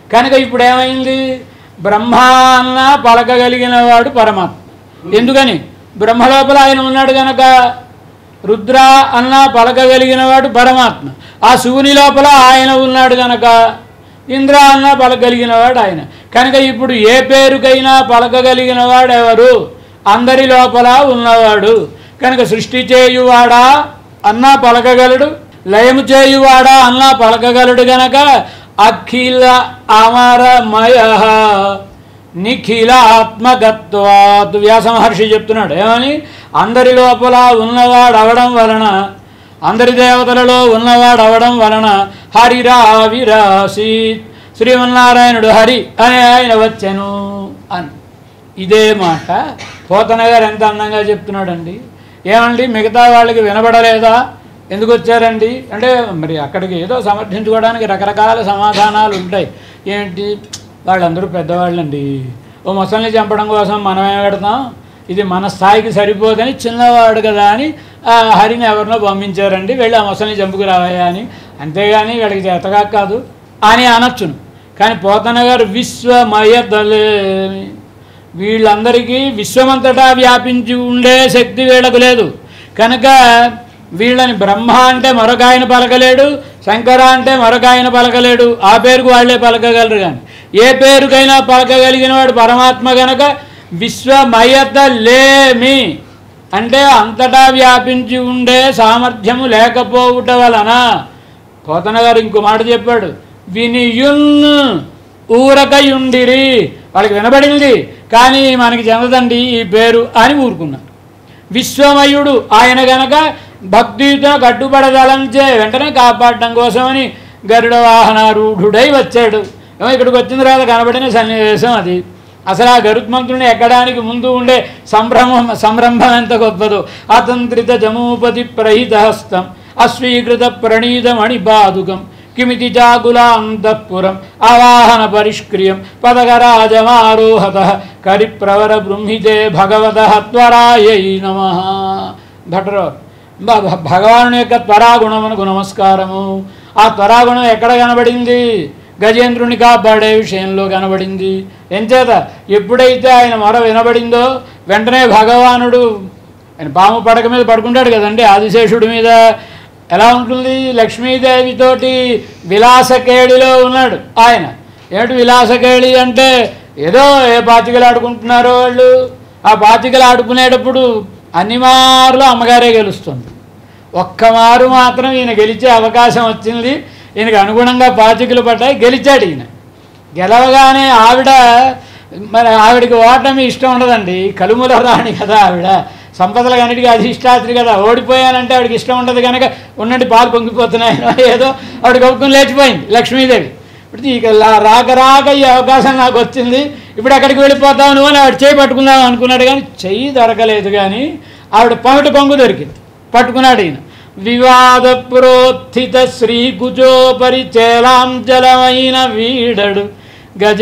కనుక ఇప్పుడు ఏమైంది బ్రహ్మ అన్న పలకగలిగిన వాడు పరమాత్మ ఎందుకని బ్రహ్మ లోపల ఆయన ఉన్నాడు కనుక రుద్ర అన్న పలకగలిగిన వాడు పరమాత్మ ఆ శివుని లోపల ఆయన ఉన్నాడు కనుక ఇంద్ర అన్న పలకగలిగిన వాడు ఆయన కనుక ఇప్పుడు ఏ పేరుకైనా పలకగలిగిన వాడు ఎవరు అందరి లోపల ఉన్నవాడు కనుక సృష్టి చేయువాడా అన్నా పలకగలడు లయము చేయువాడా అన్నా పలకగలడు గనక అఖిల అమరమయ నిఖిల ఆత్మగత్వాత్ వ్యాస మహర్షి చెప్తున్నాడు ఏమని అందరి లోపల ఉన్నవాడు అవడం వలన అందరి దేవతలలో ఉన్నవాడు అవడం వలన హరిరావిరాసి శ్రీమన్నారాయణుడు హరి అని ఆయన వచ్చెను అని ఇదే మాట పోతన గారు ఎంత అందంగా చెప్తున్నాడండి ఏమండి మిగతా వాళ్ళకి వినబడలేదా ఎందుకు వచ్చారండి అంటే మరి అక్కడికి ఏదో సమర్థించుకోవడానికి రకరకాల సమాధానాలు ఉంటాయి ఏంటి వాళ్ళందరూ పెద్దవాళ్ళండి ఓ ముసలిని చంపడం కోసం మనమే పెడతాం ఇది మన స్థాయికి సరిపోదని చిన్నవాడు కదా అని ఆ హరిని ఎవరినో పంపించారండి వెళ్ళి ఆ ముసలిని చంపుకురావయ్యా అని అంతేగాని వీళ్ళకి చేతగా కాదు అని అనొచ్చును కానీ పోతన గారు విశ్వమయ దళేమి వీళ్ళందరికీ విశ్వమంతటా వ్యాపించి ఉండే శక్తి వీళ్ళకు లేదు కనుక వీళ్ళని బ్రహ్మ అంటే మరొక ఆయన పలకలేడు శంకర అంటే మరొక ఆయన పలకలేడు ఆ పేరుకు వాళ్ళే పలకగలరు కానీ ఏ పేరుకైనా పలకగలిగిన వాడు పరమాత్మ గనక విశ్వమయత లేమి అంటే అంతటా వ్యాపించి ఉండే సామర్థ్యము లేకపోవుట వలన పోతన గారు ఇంకో మాట చెప్పాడు వినియున్ ఊరకయుండిరి వాళ్ళకి వినబడింది కానీ మనకి చెందదండి ఈ పేరు అని ఊరుకున్నారు విశ్వమయుడు ఆయన గనక భక్తితో కట్టుబడదలంచే వెంటనే కాపాడటం కోసమని గరుడ వాహనారూఢుడై వచ్చాడు ఏమో ఇక్కడికి వచ్చిన తర్వాత కనబడిన సన్నివేశం అది అసలు ఆ గరుత్మంతుడిని ఎక్కడానికి ముందు ఉండే సంభ్రమం సంరంభం ఎంత గొప్పదో అతంత్రిత జమూపతి ప్రహిత హస్తం అస్వీకృత ప్రణీత మణిపాదుకం కిమితి చాకులాంతఃపురం ఆవాహన పరిష్క్రియం పదగరాజమారోహత కరిప్రవర బృంహితే భగవత త్వరాయై నమ భట్రరావు బ- భ- భగవానుని యొక్క త్వరాగుణమునకు నమస్కారము ఆ త్వరాగుణం ఎక్కడ కనబడింది గజేంద్రుని కాపాడే విషయంలో కనబడింది ఎంచేత ఎప్పుడైతే ఆయన మొర వినబడిందో వెంటనే భగవానుడు ఆయన పాము పడక మీద పడుకుంటాడు కదండి ఆదిశేషుడి మీద ఎలా ఉంటుంది లక్ష్మీదేవితోటి విలాసకేళిలో ఉన్నాడు ఆయన ఏమిటి విలాసకేళి అంటే ఏదో ఏ పాచికలు ఆడుకుంటున్నారో వాళ్ళు ఆ పాచికలు ఆడుకునేటప్పుడు అన్ని మార్లు అమ్మగారే గెలుస్తుంది ఒక్క మారు మాత్రం ఈయన గెలిచే అవకాశం వచ్చింది ఈయనకు అనుగుణంగా పాచికలు పడ్డాయి గెలిచాడు ఈయన గెలవగానే ఆవిడ మరి ఆవిడకి ఓటమి ఇష్టం ఉండదండి కలుముల రాణి కదా ఆవిడ సంపదలకు అన్నిటికీ అధిష్టాత్రి కదా ఓడిపోయానంటే ఆవిడకి ఇష్టం ఉండదు కనుక ఉన్నట్టు పాలు పొంగిపోతున్నాయి ఏదో ఆవిడ గొప్పని లేచిపోయింది లక్ష్మీదేవి ఇప్పుడు ఇక లా- రాక రాక ఈ అవకాశం నాకు వచ్చింది ఇప్పుడు ఎక్కడికి వెళ్ళిపోతావు నువ్వు అని ఆవిడ చేయి పట్టుకుందాం అనుకున్నాడు కానీ చెయ్యి దొరకలేదు కానీ ఆవిడ పమిట కొంగు దొరికింది పట్టుకున్నాడు ఈయన వివాద ప్రోత్థిత శ్రీ కుజోపరి చేలాంచలమైన వీడడు గజ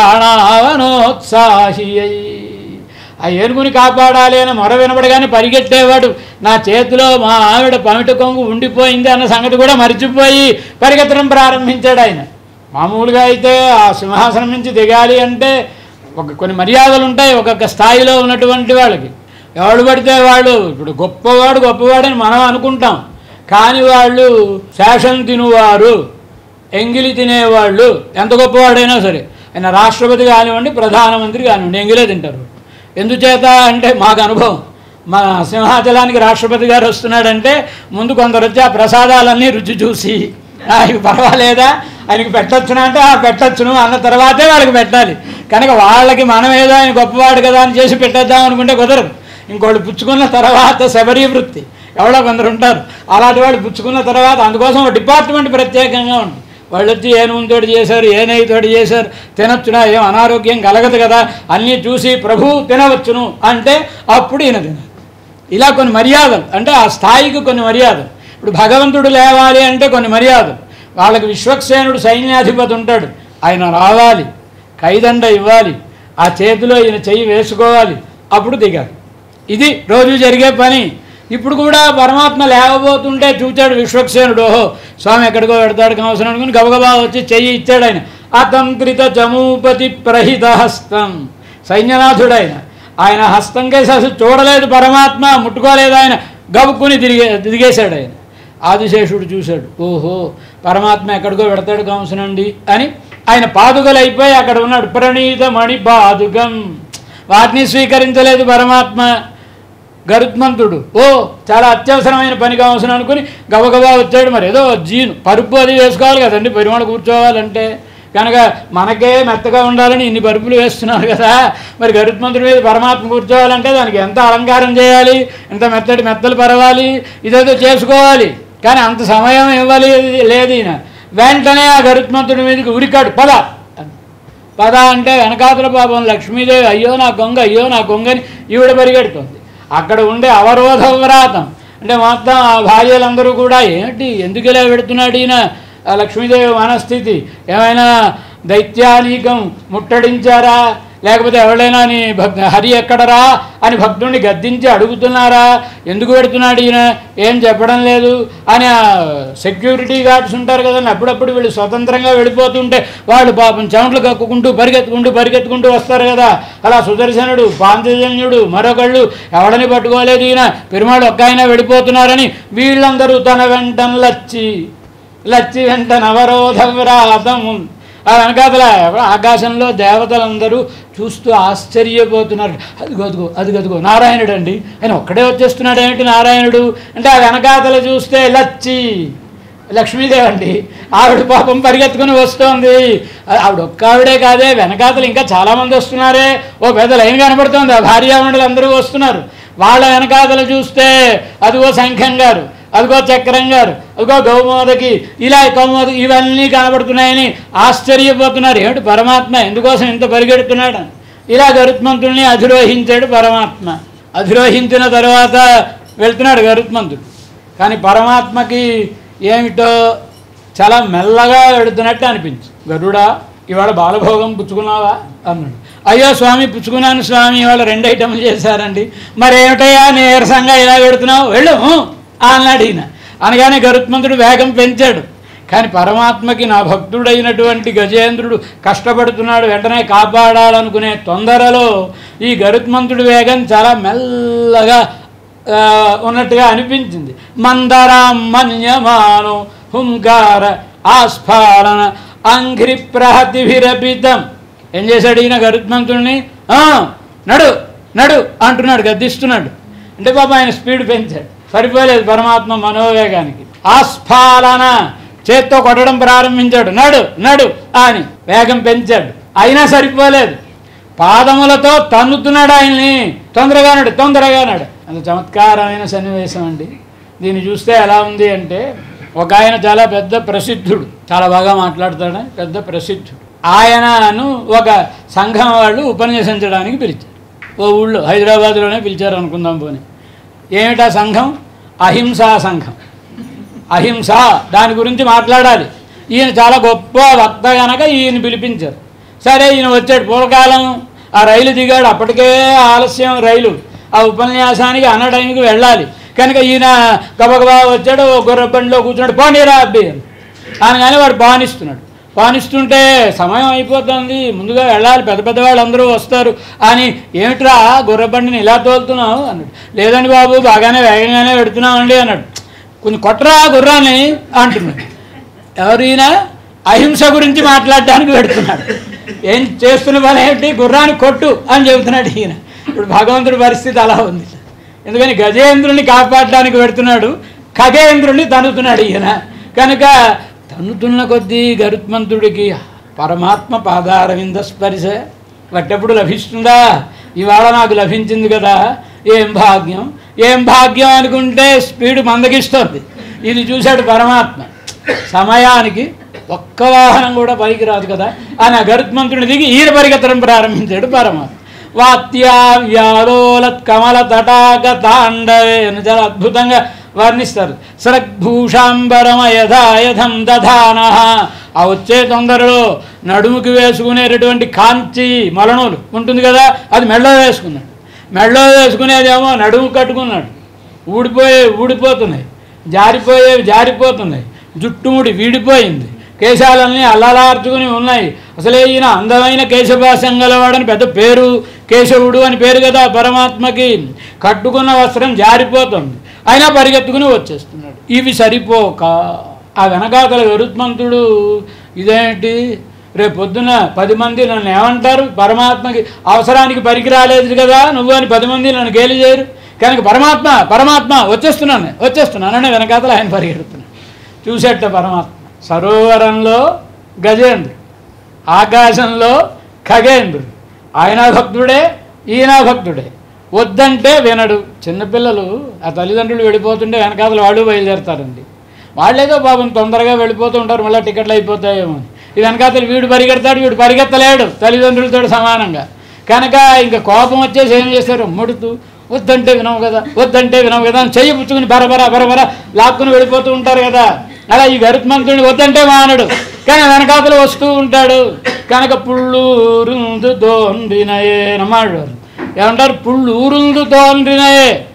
ప్రాణావనోత్సాహి అయి ఆ ఏనుగుని కాపాడాలి అని మొర వినబడగానే పరిగెట్టేవాడు నా చేతిలో మా ఆవిడ పమిట కొంగు ఉండిపోయింది అన్న సంగతి కూడా మర్చిపోయి పరిగెత్తడం ప్రారంభించాడు ఆయన మామూలుగా అయితే ఆ సింహాసనం నుంచి దిగాలి అంటే ఒక కొన్ని మర్యాదలు ఉంటాయి ఒక్కొక్క స్థాయిలో ఉన్నటువంటి వాళ్ళకి ఎవడు పడితే వాళ్ళు ఇప్పుడు గొప్పవాడు గొప్పవాడని మనం అనుకుంటాం కానీ వాళ్ళు శేషం తినువారు ఎంగిలి తినేవాళ్ళు ఎంత గొప్పవాడైనా సరే ఆయన రాష్ట్రపతి కానివ్వండి ప్రధానమంత్రి కానివ్వండి ఎంగిలే తింటారు ఎందుచేత అంటే మాకు అనుభవం మన సింహాచలానికి రాష్ట్రపతి గారు వస్తున్నాడంటే ముందు కొందరు వచ్చి ఆ ప్రసాదాలన్నీ రుచి చూసి ఆయనకి పర్వాలేదా ఆయనకి పెట్టొచ్చునా అంటే ఆ పెట్టొచ్చును అన్న తర్వాతే వాళ్ళకి పెట్టాలి కనుక వాళ్ళకి మనం ఏదో ఆయన గొప్పవాడు కదా అని చేసి పెట్టేద్దాం అనుకుంటే కుదరదు ఇంకోళ్ళు పుచ్చుకున్న తర్వాత శబరీ వృత్తి ఎవరో కొందరు ఉంటారు అలాంటి వాళ్ళు పుచ్చుకున్న తర్వాత అందుకోసం ఒక డిపార్ట్మెంట్ ప్రత్యేకంగా ఉంది వాళ్ళు వచ్చి ఏ నూనెతోటి చేశారు ఏ నెయ్యితోటి చేశారు తినొచ్చునా ఏం అనారోగ్యం కలగదు కదా అన్నీ చూసి ప్రభు తినవచ్చును అంటే అప్పుడు ఈయన తినాలి ఇలా కొన్ని మర్యాదలు అంటే ఆ స్థాయికి కొన్ని మర్యాదలు ఇప్పుడు భగవంతుడు లేవాలి అంటే కొన్ని మర్యాదలు వాళ్ళకి విశ్వక్సేనుడు సైన్యాధిపతి ఉంటాడు ఆయన రావాలి కైదండ ఇవ్వాలి ఆ చేతిలో ఈయన చెయ్యి వేసుకోవాలి అప్పుడు దిగాలి ఇది రోజు జరిగే పని ఇప్పుడు కూడా పరమాత్మ లేవబోతుంటే చూచాడు విశ్వక్సేనుడు ఓహో స్వామి ఎక్కడికో పెడతాడు అవసరం అనుకుని గబగబా వచ్చి చెయ్యి ఇచ్చాడు ఆయన అతంత్రిత చమూపతి ప్రహిత హస్తం సైన్యనాథుడు ఆయన ఆయన హస్తం కేసి అసలు చూడలేదు పరమాత్మ ముట్టుకోలేదు ఆయన గబుక్కుని తిరిగే దిగేశాడు ఆయన ఆదిశేషుడు చూశాడు ఓహో పరమాత్మ ఎక్కడికో పెడతాడు కాంసనండి అని ఆయన పాదుకలు అయిపోయి అక్కడ ఉన్నాడు ప్రణీత మణి పాదుకం వాటిని స్వీకరించలేదు పరమాత్మ గరుత్మంతుడు ఓ చాలా అత్యవసరమైన పని కావాల్సిన అనుకుని గబగబా వచ్చాడు మరి ఏదో జీను పరుపు అది వేసుకోవాలి కదండి పరిమాణ కూర్చోవాలంటే కనుక మనకే మెత్తగా ఉండాలని ఇన్ని పరుపులు వేస్తున్నారు కదా మరి గరుత్మంతుడి మీద పరమాత్మ కూర్చోవాలంటే దానికి ఎంత అలంకారం చేయాలి ఎంత మెత్తటి మెత్తలు పరవాలి ఇదేదో చేసుకోవాలి కానీ అంత సమయం ఇవ్వాలి లేదు ఈయన వెంటనే ఆ గరుత్మంతుడి మీదకి ఉరికాడు పద పద అంటే వెనకాతల పాపం లక్ష్మీదేవి అయ్యో నా కొంగ అయ్యో నా కొంగని ఈవిడ పరిగెడుతుంది అక్కడ ఉండే అవరోధ వ్రాతం అంటే మొత్తం ఆ భార్యలందరూ కూడా ఏంటి ఎందుకు ఇలా పెడుతున్నాడు ఈయన ఆ లక్ష్మీదేవి మనస్థితి ఏమైనా దైత్యానీకం ముట్టడించారా లేకపోతే ఎవరైనా నీ భక్ హరి ఎక్కడరా అని భక్తుడిని గద్దించి అడుగుతున్నారా ఎందుకు పెడుతున్నాడు ఈయన ఏం చెప్పడం లేదు అని ఆ సెక్యూరిటీ గార్డ్స్ ఉంటారు కదండి అప్పుడప్పుడు వీళ్ళు స్వతంత్రంగా వెళ్ళిపోతుంటే వాళ్ళు పాపం చెమటలు కక్కుకుంటూ పరిగెత్తుకుంటూ పరిగెత్తుకుంటూ వస్తారు కదా అలా సుదర్శనుడు పాంచజన్యుడు మరొకళ్ళు ఎవడని పట్టుకోలేదు ఈయన పెరుమాళ్ళు ఒక్క ఆయన వెళ్ళిపోతున్నారని వీళ్ళందరూ తన వెంటన లచ్చి లచ్చి వెంట నవరోధ వ్రాతము ఆ వెనకాతల ఆకాశంలో దేవతలందరూ చూస్తూ ఆశ్చర్యపోతున్నారు అదిగో అదిగో అది అదిగో నారాయణుడు అండి ఆయన ఒక్కడే వచ్చేస్తున్నాడు ఏమిటి నారాయణుడు అంటే ఆ వెనకాతల చూస్తే లచ్చి లక్ష్మీదేవి అండి ఆవిడ పాపం పరిగెత్తుకుని వస్తోంది ఆ- ఆవిడ ఒక్క ఆవిడే కాదే వెనకాతలు ఇంకా చాలామంది వస్తున్నారే ఓ పెద్ద లైన్ కనబడుతోంది ఆ భార్యామణులు అందరూ వస్తున్నారు వాళ్ళ వెనకాతలు చూస్తే అదిగో సంఖ్యం గారు అదిగో చక్రం గారు అదిగో గౌమోదకి ఇలా కౌమోదకి ఇవన్నీ కనబడుతున్నాయని ఆశ్చర్యపోతున్నారు ఏమిటి పరమాత్మ ఎందుకోసం ఇంత పరిగెడుతున్నాడు అని. ఇలా గరుత్మంతుల్ని అధిరోహించాడు పరమాత్మ అధిరోహించిన తర్వాత వెళ్తున్నాడు గరుత్మంతుడు కానీ పరమాత్మకి ఏమిటో చాలా మెల్లగా వెడుతున్నట్టు అనిపించు గరుడా ఇవాళ బాలభోగం పుచ్చుకున్నావా అన్నాడు అయ్యో స్వామి పుచ్చుకున్నాను స్వామి ఇవాళ రెండు ఐటమ్లు చేశారండి మరి ఏమిటయ్యా నీరసంగా ఇలా పెడుతున్నావు వెళ్ళు "ఊ" అన్నాడు ఈయన అనగానే గరుత్మంతుడు వేగం పెంచాడు కానీ పరమాత్మకి నా భక్తుడైనటువంటి గజేంద్రుడు కష్టపడుతున్నాడు వెంటనే కాపాడాలనుకునే తొందరలో ఈ గరుత్మంతుడి వేగం చాలా మెల్లగా ఆ, ఉన్నట్టుగా అనిపించింది మందరం మన్యమాను హుంకార ఆస్ఫాలన అంఘ్రి ప్రహతిభిరపితం ఏం చేశాడు ఈయన గరుత్మంతుడిని "ఆ, నడు నడు అంటున్నాడు గద్దిస్తున్నాడు అంటే పాప ఆయన స్పీడ్ పెంచాడు సరిపోలేదు పరమాత్మ మనోవేగానికి ఆస్ఫాలన చేత్తో కొట్టడం ప్రారంభించాడు నడు నడు అని వేగం పెంచాడు అయినా సరిపోలేదు పాదములతో తన్నుతున్నాడు ఆయన్ని తొందరగా నడు తొందరగా నడు అంత చమత్కారమైన సన్నివేశం అండి దీన్ని చూస్తే ఎలా ఉంది అంటే ఒక ఆయన చాలా పెద్ద ప్రసిద్ధుడు చాలా బాగా మాట్లాడతాడు పెద్ద ప్రసిద్ధుడు ఆయనను ఒక సంఘం వాళ్ళు ఉపన్యసించడానికి పిలిచారు ఓ ఊళ్ళో హైదరాబాద్లోనే పిలిచారు అనుకుందాం పోనీ ఏమిటా సంఘం అహింసా సంఘం అహింస దాని గురించి మాట్లాడాలి ఈయన చాలా గొప్ప వక్త గనక ఈయన పిలిపించారు సరే ఈయన వచ్చాడు పూర్వకాలం ఆ రైలు దిగాడు అప్పటికే ఆలస్యం రైలు ఆ ఉపన్యాసానికి అన్న టైంకి వెళ్ళాలి కనుక ఈయన గబగబా వచ్చాడు ఓ గుర్ర బండిలో కూర్చున్నాడు పోనీరా అబ్బి అని. అనగానే వాడు పానిస్తున్నాడు పానిస్తుంటే సమయం అయిపోతుంది ముందుగా వెళ్ళాలి పెద్ద పెద్ద వాళ్ళు అందరూ వస్తారు అని ఏమిట్రా గుర్రబండిని ఇలా తోలుతున్నావు అన్నాడు లేదండి బాబు బాగానే వేగంగానే పెడుతున్నామండి అన్నాడు కొంచెం కొట్టరా గుర్రాన్ని అంటున్నాడు ఎవరైనా అహింస గురించి మాట్లాడడానికి పెడుతున్నాడు ఏం చేస్తున్న పని ఏమిటి గుర్రాన్ని కొట్టు అని చెబుతున్నాడు ఈయన ఇప్పుడు భగవంతుడి పరిస్థితి అలా ఉంది ఎందుకని గజేంద్రుని కాపాడడానికి పెడుతున్నాడు ఖగేంద్రుని తన్నుతున్నాడు ఈయన కనుక తన్నుతున్న కొద్దీ గరుత్మంతుడికి పరమాత్మ పాదారవింద స్పర్శ వట్టెప్పుడు లభిస్తుందా ఇవాళ నాకు లభించింది కదా ఏం భాగ్యం ఏం భాగ్యం అనుకుంటే స్పీడ్ మందగిస్తుంది ఇది చూశాడు పరమాత్మ సమయానికి ఒక్క వాహనం కూడా పైకి రాదు కదా అని ఆ గరుత్మంతుడిని దిగి ఈయన పరిగెత్తడం ప్రారంభించాడు పరమాత్మ వాత్యా వ్యాలోలత్ కమల తటాక తాండవే అని చాలా అద్భుతంగా వర్ణిస్తారు సరగ్భూషాంబరమ యథాయథం దధాన ఆ వచ్చే తొందరలో నడుముకి వేసుకునేటటువంటి కాంచి మలనూలు ఉంటుంది కదా అది మెళ్ళో వేసుకున్నాడు మెళ్ళో వేసుకునేదేమో నడుము కట్టుకున్నాడు ఊడిపోయే ఊడిపోతున్నాయి జారిపోయేవి జారిపోతున్నాయి జుట్టుముడి వీడిపోయింది కేశాలన్నీ అల్లలార్చుకుని ఉన్నాయి అసలే ఈయన అందమైన కేశభాసం గలవాడని పెద్ద పేరు కేశవుడు అని పేరు కదా పరమాత్మకి కట్టుకున్న వస్త్రం జారిపోతుంది అయినా పరిగెత్తుకుని వచ్చేస్తున్నాడు ఇవి సరిపోక ఆ వెనకాతల గరుత్మంతుడు ఇదేంటి రేపు పొద్దున పది మంది నన్ను ఏమంటారు పరమాత్మకి అవసరానికి పనికి రాలేదు కదా నువ్వు అని పది మంది నన్ను గేలి చేయరు కనుక పరమాత్మ పరమాత్మ వచ్చేస్తున్నాను వచ్చేస్తున్నానని వెనకాతల ఆయన పరిగెడుతున్నాడు చూసేట పరమాత్మ సరోవరంలో గజేంద్రుడు ఆకాశంలో ఖగేంద్రుడు ఆయన భక్తుడే ఈయన భక్తుడే వద్దంటే వినడు చిన్నపిల్లలు ఆ తల్లిదండ్రులు వెళ్ళిపోతుంటే వెనకాతలు వాళ్ళు బయలుదేరతారండి వాళ్ళేదో పాపం తొందరగా వెళ్ళిపోతూ ఉంటారు మళ్ళీ టికెట్లు అయిపోతాయేమో అని ఈ వెనకాతలు వీడు పరిగెడతాడు వీడు పరిగెత్తలేడు తల్లిదండ్రులతో సమానంగా కనుక ఇంకా కోపం వచ్చేసి ఏం చేస్తారు ముడుతూ వద్దంటే వినవు కదా వద్దంటే వినవు కదా అని చెయ్యి పుచ్చుకుని బరబర బరబర లాక్కుని వెళ్ళిపోతూ ఉంటారు కదా అలా ఈ గరుత్మంతుడిని వద్దంటే మానడు కానీ వెనకాతలు వస్తూ ఉంటాడు కనుక పుళ్ళూరు దోండినయే నమ్మాడు ఏమంటారు పుళ్ళూరుందు తోండినయే